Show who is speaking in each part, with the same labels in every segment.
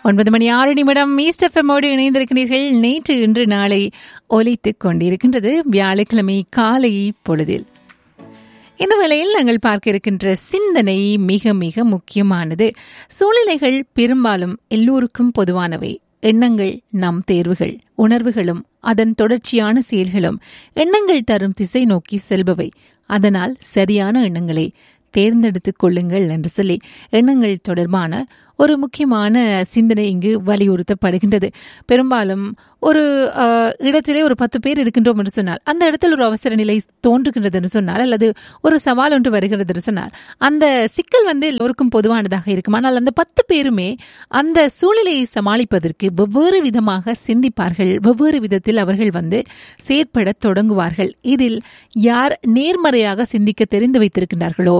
Speaker 1: ஒன்பது மணி ஆறு நிமிடம் ஈஸ்ட் எஃப்எம்மோடு இணைந்திருக்கிறீர்கள் நேற்று இன்று நாளை ஒலித்துக் கொண்டிருக்கின்றது வியாழக்கிழமை காலை பொழுதில் இந்த வேளையில் நாங்கள் பார்க்க இருக்கின்ற சிந்தனை மிக மிக முக்கியமானது சூழ்நிலைகள் பெரும்பாலும் எல்லோருக்கும் பொதுவானவை எண்ணங்கள் நம் தேர்வுகள் உணர்வுகளும் அதன் தொடர்ச்சியான செயல்களும் எண்ணங்கள் தரும் திசை நோக்கி செல்பவை அதனால் சரியான எண்ணங்களை தேர்ந்தெடுத்துக் கொள்ளுங்கள் என்று சொல்லி எண்ணங்கள் தொடர்பான ஒரு முக்கியமான சிந்தனை இங்கு வலியுறுத்தப்படுகின்றது பெரும்பாலும் ஒரு அஹ், இடத்திலே ஒரு பத்து பேர் இருக்கின்றோம் என்று சொன்னால் அந்த இடத்தில் ஒரு அவசர நிலை தோன்றுகின்றது என்று சொன்னால் அல்லது ஒரு சவால் ஒன்று வருகிறது என்று சொன்னால் அந்த சிக்கல் வந்து எல்லோருக்கும் பொதுவானதாக இருக்கும் ஆனால் அந்த பத்து பேருமே அந்த சூழ்நிலையை சமாளிப்பதற்கு வெவ்வேறு விதமாக சிந்திப்பார்கள் வெவ்வேறு விதத்தில் அவர்கள் வந்து செயற்படத் தொடங்குவார்கள் இதில் யார் நேர்மறையாக சிந்திக்க தெரிந்து வைத்திருக்கின்றார்களோ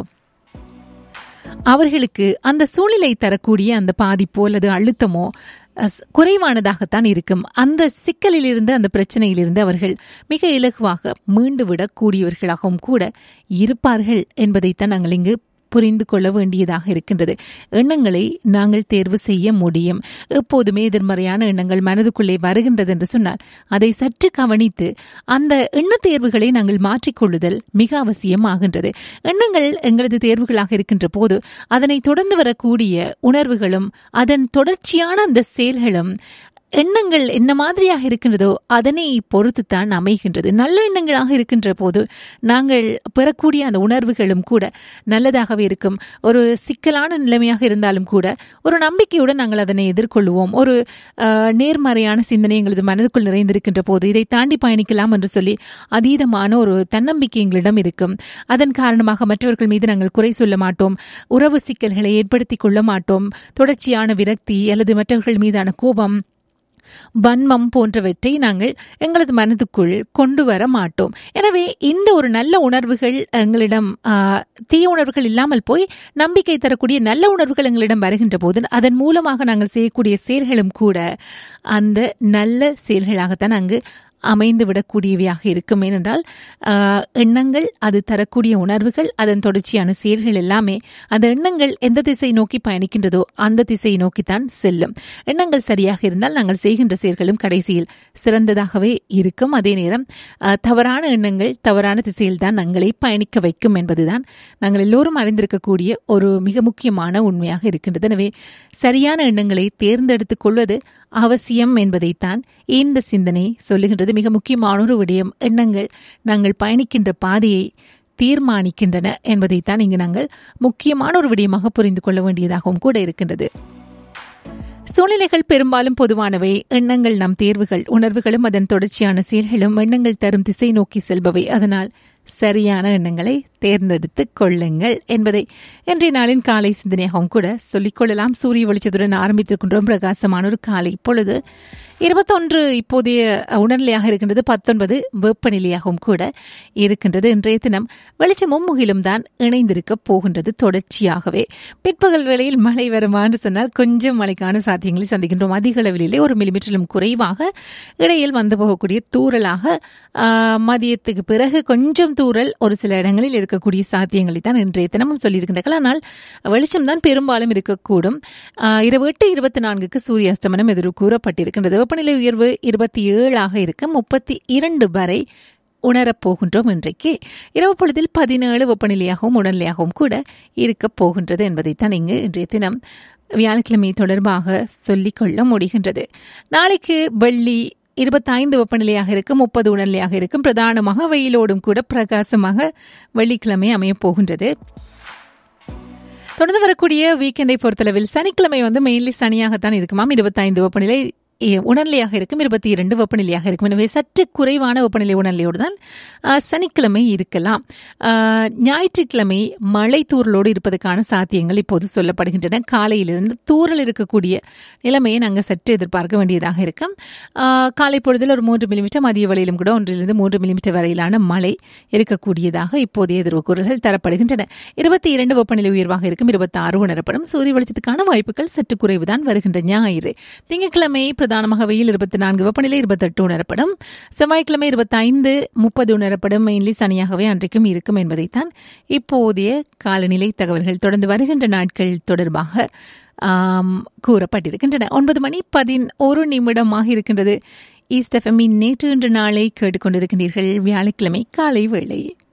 Speaker 1: அவர்களுக்கு அந்த சூழ்நிலை தரக்கூடிய அந்த பாதிப்போ அல்லது அழுத்தமோ அஸ்- குறைவானதாகத்தான் இருக்கும் அந்த சிக்கலிலிருந்து அந்த பிரச்சனையிலிருந்து அவர்கள் மிக இலகுவாக மீண்டு விடக்கூடியவர்களாகவும் கூட இருப்பார்கள் என்பதைத்தான் நாங்கள் இங்கு புரிந்து கொள்ள வேண்டியதாக இருக்கின்றது எண்ணங்களை நாங்கள் தேர்வு செய்ய முடியும் எப்போதுமே எதிர்மறையான எண்ணங்கள் மனதுக்குள்ளே வருகின்றது என்று சொன்னால் அதை சற்று கவனித்து அந்த எண்ண தேர்வுகளை நாங்கள் மாற்றிக்கொள்ளுதல் மிக அவசியமாகின்றது எண்ணங்கள் எங்களது தேர்வுகளாக இருக்கின்ற போது அதனை தொடர்ந்து வரக்கூடிய உணர்வுகளும் அதன் தொடர்ச்சியான அந்த செயல்களும் எண்ணங்கள் என்ன மாதிரியாக இருக்கின்றதோ அதனை பொறுத்துத்தான் அமைகின்றது நல்ல எண்ணங்களாக இருக்கின்ற போது நாங்கள் பெறக்கூடிய அந்த உணர்வுகளும் கூட நல்லதாகவே இருக்கும் ஒரு சிக்கலான நிலைமையாக இருந்தாலும் கூட ஒரு நம்பிக்கையுடன் நாங்கள் அதனை எதிர்கொள்வோம் ஒரு அஹ், நேர்மறையான சிந்தனை எங்களது மனதுக்குள் நிறைந்திருக்கின்ற போது இதை தாண்டி பயணிக்கலாம் என்று சொல்லி அதீதமான ஒரு தன்னம்பிக்கை எங்களிடம் இருக்கும் அதன் காரணமாக மற்றவர்கள் மீது நாங்கள் குறை சொல்ல மாட்டோம் உறவு சிக்கல்களை ஏற்படுத்திக் கொள்ள மாட்டோம் தொடர்ச்சியான விரக்தி அல்லது மற்றவர்கள் மீதான கோபம் வன்மம் போன்றவற்றை நாங்கள் எங்களது மனதுக்குள் கொண்டு வர மாட்டோம் எனவே இந்த ஒரு நல்ல உணர்வுகள் எங்களிடம் ஆ, தீய உணர்வுகள் இல்லாமல் போய் நம்பிக்கை தரக்கூடிய நல்ல உணர்வுகள் எங்களிடம் வருகின்ற போது அதன் மூலமாக நாங்கள் செய்யக்கூடிய செயல்களும் கூட அந்த நல்ல செயல்களாகத்தான் அங்கு அமைந்து விடக்கூடியவையாக இருக்கும் ஏனென்றால் ஆஹ், எண்ணங்கள் அது தரக்கூடிய உணர்வுகள் அதன் தொடர்ச்சியான செயல்கள் எல்லாமே அந்த எண்ணங்கள் எந்த திசை நோக்கி பயணிக்கின்றதோ அந்த திசையை நோக்கித்தான் செல்லும் எண்ணங்கள் சரியாக இருந்தால் நாங்கள் செய்கின்ற செயல்களும் கடைசியில் சிறந்ததாகவே இருக்கும் அதே நேரம் ஆஹ், தவறான எண்ணங்கள் தவறான திசையில் தான் நாங்களை பயணிக்க வைக்கும் என்பதுதான் நாங்கள் எல்லோரும் அறிந்திருக்கக்கூடிய ஒரு மிக முக்கியமான உண்மையாக இருக்கின்றது எனவே சரியான எண்ணங்களை தேர்ந்தெடுத்துக் கொள்வது அவசியம் என்பதைத்தான் இந்த சிந்தனை சொல்லுகின்றது மிக முக்கியமான ஒரு விடயம் எண்ணங்கள் நாங்கள் பயணிக்கின்ற பாதையை தீர்மானிக்கின்றன என்பதைத்தான் இங்கு நாங்கள் முக்கியமான ஒரு விடயமாக புரிந்து கொள்ள வேண்டியதாகவும் கூட இருக்கின்றது சூழ்நிலைகள் பெரும்பாலும் பொதுவானவை எண்ணங்கள் நம் தேர்வுகள் உணர்வுகளும் அதன் தொடர்ச்சியான செயல்களும் எண்ணங்கள் தரும் திசை நோக்கி செல்பவை அதனால் சரியான எண்ணங்களை தேர்ந்தெடுத்துக் கொள்ளுங்கள் என்பதை இன்றைய நாளின் காலை சிந்தனையாகவும் கூட சொல்லிக்கொள்ளலாம் சூரிய வெளிச்சத்துடன் ஆரம்பித்திருக்கின்றோம் பிரகாசமான ஒரு காலை பொழுது இருபத்தொன்று இப்போதைய உணர்நிலையாக இருக்கின்றது பத்தொன்பது வெப்பநிலையாகவும் கூட இருக்கின்றது இன்றைய தினம் வெளிச்சமும் முகிலும் தான் இணைந்திருக்க போகின்றது தொடர்ச்சியாகவே பிற்பகல் வேளையில் மழை வருமா என்று சொன்னால் கொஞ்சம் மழைக்கான சாத்தியங்களை சந்திக்கின்றோம் அதிக அளவிலே ஒரு மில்லிமீட்டரிலும் குறைவாக இடையில் வந்து போகக்கூடிய தூறலாக ஆஹ், மதியத்துக்கு பிறகு கொஞ்சம் தூறல் ஒரு சில இடங்களில் இருக்கக்கூடிய சாத்தியங்களை தான் இன்றைய தினமும் சொல்லியிருக்கின்றார்கள் ஆனால் வெளிச்சம் தான் பெரும்பாலும் இருக்கக்கூடும் ஆஹ், இரவு எட்டு இருபத்தி நான்குக்கு சூரிய அஸ்தமனம் எதிர் கூறப்பட்டிருக்கின்றது வெப்பநிலை உயர்வு இருபத்தி ஏழாக இருக்க முப்பத்தி இரண்டு வரை உணரப் போகின்றோம் இன்றைக்கு இரவு பொழுதில் பதினேழு வெப்பநிலையாகவும் உடல்நிலையாகவும் கூட இருக்கப் போகின்றது என்பதைத்தான் இங்கு இன்றைய தினம் வியாழக்கிழமை தொடர்பாக சொல்லிக்கொள்ள முடிகின்றது நாளைக்கு வெள்ளி இருபத்தைந்து வெப்பநிலையாக இருக்கும் முப்பது உடல்நிலையாக இருக்கும் பிரதானமாக வெயிலோடும் கூட பிரகாசமாக வெள்ளிக்கிழமை அமையப் போகின்றது தொடர்ந்து வரக்கூடிய வீக்கெண்டை பொறுத்தளவில் சனிக்கிழமை வந்து மெயின்லி சனியாகத்தான் இருக்குமாம் இருபத்தைந்து வெப்பநிலை இ- உணர்நிலையாக இருக்கும் இருபத்தி இரண்டு வெப்பநிலையாக இருக்கும் எனவே சற்று குறைவான வெப்பநிலை உணர்நிலையோடு தான் ஆ, சனிக்கிழமை இருக்கலாம் ஆ, ஞாயிற்றுக்கிழமை மழை தூறலோடு இருப்பதற்கான சாத்தியங்கள் இப்போது சொல்லப்படுகின்றன காலையிலிருந்து தூறல் இருக்கக்கூடிய நிலைமையை நாங்கள் சற்று எதிர்பார்க்க வேண்டியதாக இருக்கும் ஆ, காலை பொழுதில் ஒரு மூன்று மில்லிமீட்டர் மதிய வேளையிலும் கூட ஒன்றிலிருந்து மூன்று மில்லிமீட்டர் வரையிலான மழை இருக்கக்கூடியதாக இப்போதைய எதிர்வுக்கூறல்கள் தரப்படுகின்றன இருபத்தி இரண்டு வெப்பநிலை உயர்வாக இருக்கும் இருபத்தி ஆறு உணரப்படும் சூரிய வெளிச்சத்துக்கான வாய்ப்புகள் சற்று குறைவுதான் வருகின்ற ஞாயிறு திங்கட்கிழமை பிரதானமாக வெயில் இருபத்தி நான்கு வெப்பநிலை இருபத்தெட்டு உணரப்படும் செவ்வாய்க்கிழமை இருபத்தைந்து முப்பது உணரப்படும் மெயின்லி சனியாகவே அன்றைக்கும் இருக்கும் என்பதைத்தான் இப்போதைய காலநிலை தகவல்கள் தொடர்ந்து வருகின்ற நாட்கள் தொடர்பாக ஆம், கூறப்பட்டிருக்கின்றன ஒன்பது மணி பதினோரு நிமிடமாக இருக்கின்றது ஈஸ்ட் எஃப்எம்மின் நேற்று இன்று நாளை கேட்டுக்கொண்டிருக்கின்றீர்கள் வியாழக்கிழமை காலை வேளை